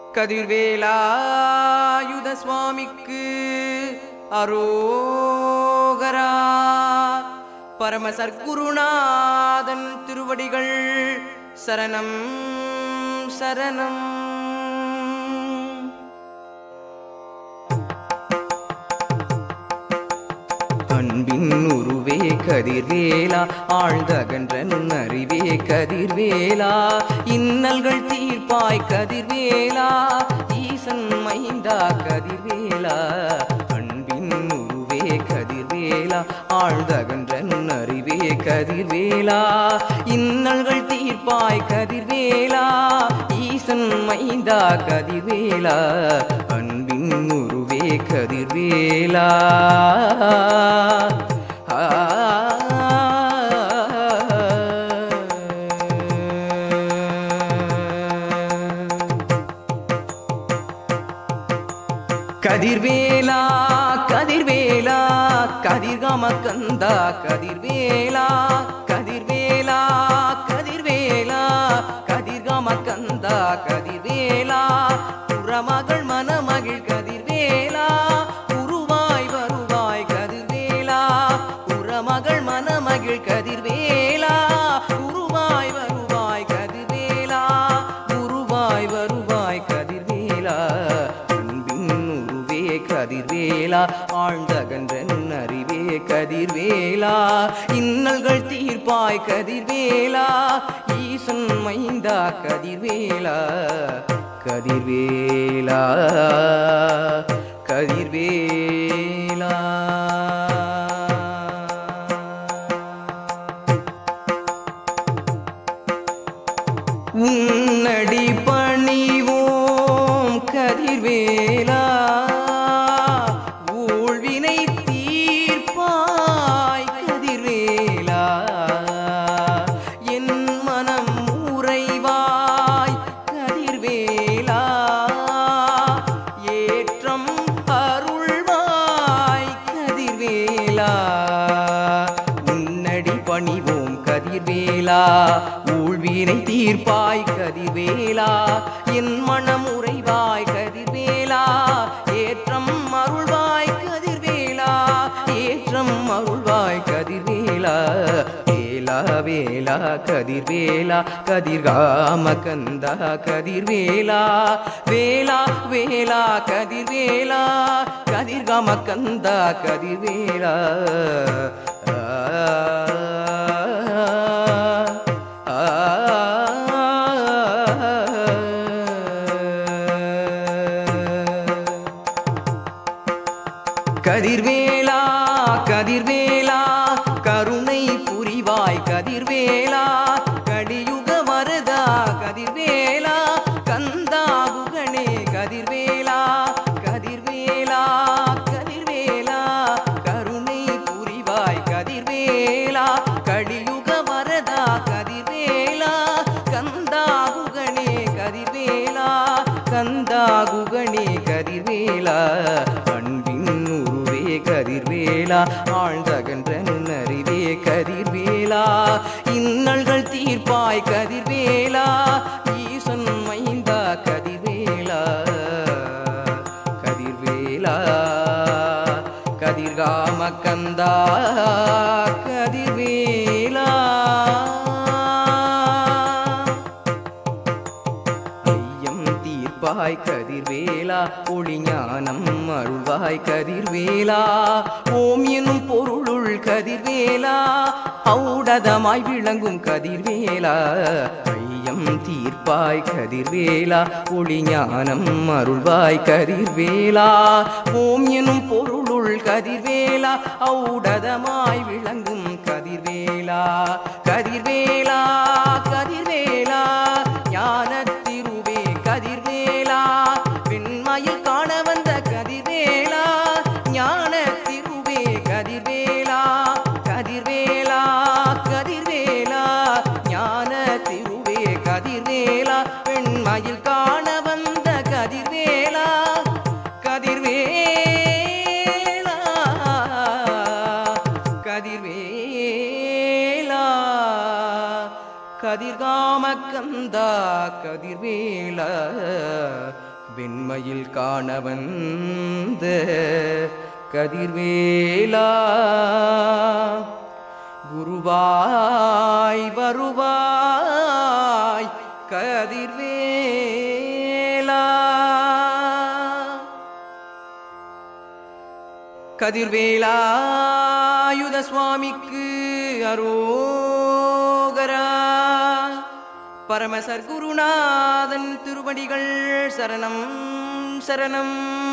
கதிர்வேலாயுத சுவாமிக்கு அரோகரா பரம சர்க்குருநாதன் திருவடிகள் சரணம் சரணம் அன்பின் உருவே கதிர்வேலா ஆழ்ந்தகன்ற அறிவே கதிர்வேலா இன்னல்கள் தீர்ப்பாய் கதிர்வேலா ஈசன் மைந்தா கதிர்வேலா அன்பின் உருவே கதிர்வேலா ஆழ்ந்தகன்ற அறிவே கதிர்வேலா இன்னல்கள் தீர்ப்பாய் கதிர்வேலா ஈசன் மைந்தா கதிர்வேலா அன்பின் உருவே கதிர்வேலா ஆ. கதிர்வேலா கதிர்வேலா கதிர்காம கந்தா கதிர்வேலா கதிர்வேலா கதிர்வேலா கதிர்காம கந்தா கதிர்வேலா புறமகள் மணமகிழ் கதிர்வேலா உருவாய் வருவாய் கதிர்வேலா புறமகள் மணமகிழ் கதிர்வேலா உருவாய் வருவாய் கதிர்வேலா உருவாய் வருவாய் கதிர்வேலா அன்பின் உருவே கதிர்வேலா ஆழ்ந்தகன்றன் அறிவே கதிர்வேலா இன்னல்கள் தீர்ப்பாய் கதிர்வேலா ஈசன் மைந்தா கதிர்வேலா கதிர்வேலா கதிர்வேலா உன்னடி பணிவோம் கதிர்வேலா ஊழ்வினை தீர்ப்பாய் கதிர்வேலா என் மனம் உறைவாய் கதிர்வேலா ஏற்றம் அருள்வாய் கதிர்வேலா உன்னடி பணிவோம் கதிர்வேலா ஊழ்வீனை தீர்ப்பாய் கதிர்வேலா என் மனம் உறைவாய் கதிர்வேலா ஏற்றம் அருள்வாய் கதிர்வேலா ஏற்றம் அருள்வாய் கதிர்வேலா வேலா வேலா கதிர்வேலா கதிர்காம கந்தா கதிர்வேலா வேலா வேலா கதிர்வேலா கதிர்காம கந்தா கதிர்வேலா ஆ, ஆ, ஆ. கதிர்வேலா கதிர்வேலா கருணை புரிவாய் கதிர்வேலா கடியுக வரதா கதிர்வேலா கந்தா குகணே கதிர்வேலா கதிர்வேலா கதிர்வேலா கருணை புரிவாய் கதிர்வேலா கடியுக வரதா கதிர்வேலா கந்தா குகணே கதிர்வேலா கந்தா குகணே கதிர்வேலா அன்பின் உருவே கதிர்வேலா ஆழ்ந்தகன்ற நுண்ணறிவே கதிர்வேலா இன்னல்கள் தீர்ப்பாய் கதிர்வேலா ஈசன் மைந்தா கதிர்வேலா கதிர்வேலா கதிர்காம கந்தா கதிர்வேலா ஐயம் தீர்ப்பாய் கதிர்வேலா ஒளிஞானம் அருள்வாய் கதிர்வேலா ஓம் எனும் பொருளுள் கதிர்வேலா ஔடதமாய் விளங்கும் கதிர்வேலா ஐயம் தீர்ப்பாய் கதிர்வேலா ஒளிஞானம் அருள்வாய் கதிர்வேலா ஓம் எனும் பொருளுள் கதிர்வேலா ஔடதமாய் விளங்கும் கதிர்வேலா கதிர்வேலா கதிர்வேலா ஞானத்திருவே கதிர்வேலா வெண்மையில் காண வந்த கதிர்வேலா ஞானத்திருவே கதிர்வேலா கதிர்வேலா கதிர்வேலா ஞானத்திருவே கதிர்வேலா வெண்மையில் காண வந்த கதிர்வேலா கதிர்வேலா கதிர்வேலா கதிர்காம கந்தா கதிர்வேலா வெண்மையில் காண வந்த கதிர்வேலா குருவாய் வருவாய் கதிர்வேலா கதிர்வேலாயுத சுவாமிக்கு அரோகரா பரமசர் குருநாதன் திருவடிகள் சரணம் சரணம்